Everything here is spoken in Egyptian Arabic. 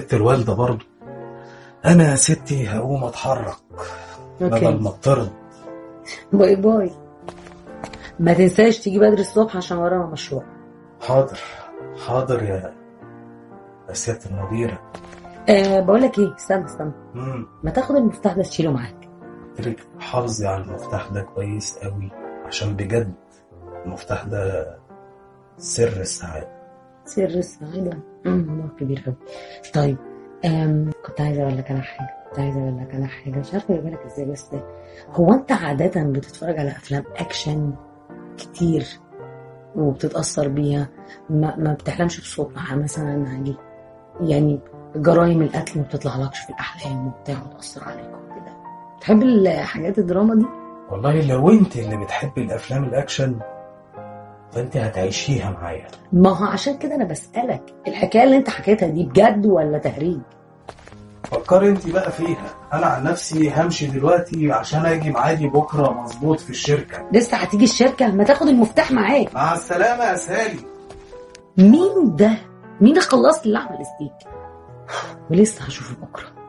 ست الوالدة برضو أنا يا ستي هقوم أتحرك بدل اوكي ما اضطرد باي باي ما تنساش تيجي بدري الصبح عشان ورانا مشروع حاضر حاضر يا يا سيادة المديرة أه بقول لك ايه استنى استنى مم. ما تاخد المفتاح ده تشيله معاك قلت لك حافظي على المفتاح ده كويس قوي عشان بجد المفتاح ده سر السعادة سر السعادة امم موضوع كبير قوي طيب أم كنت عايزة اقول لك على حاجة كنت عايزة اقول لك على حاجة مش عارفة اجيبها لك ازاي بس هو انت عادة بتتفرج على افلام اكشن كتير وبتتأثر بيها ما, ما بتحلمش بصوت معاه مثلا عادي يعني جرائم القتل ما بتطلعلكش في الأحلام وبتاع وتأثر عليك وكده تحب الحاجات الدراما دي؟ والله لو انت اللي بتحبي الافلام الاكشن فانت هتعيشيها معايا ما هو عشان كده أنا بسألك الحكاية اللي أنت حكيتها دي بجد ولا تهريج؟ فكري انت بقى فيها انا عن نفسي همشي دلوقتي عشان اجي معادي بكره مظبوط في الشركه لسه هتيجي الشركة ما تاخد المفتاح معاك مع السلامه يا سالي مين ده؟ مين خلص لي اللحمة الاستيك؟ ولسه هشوفه بكرة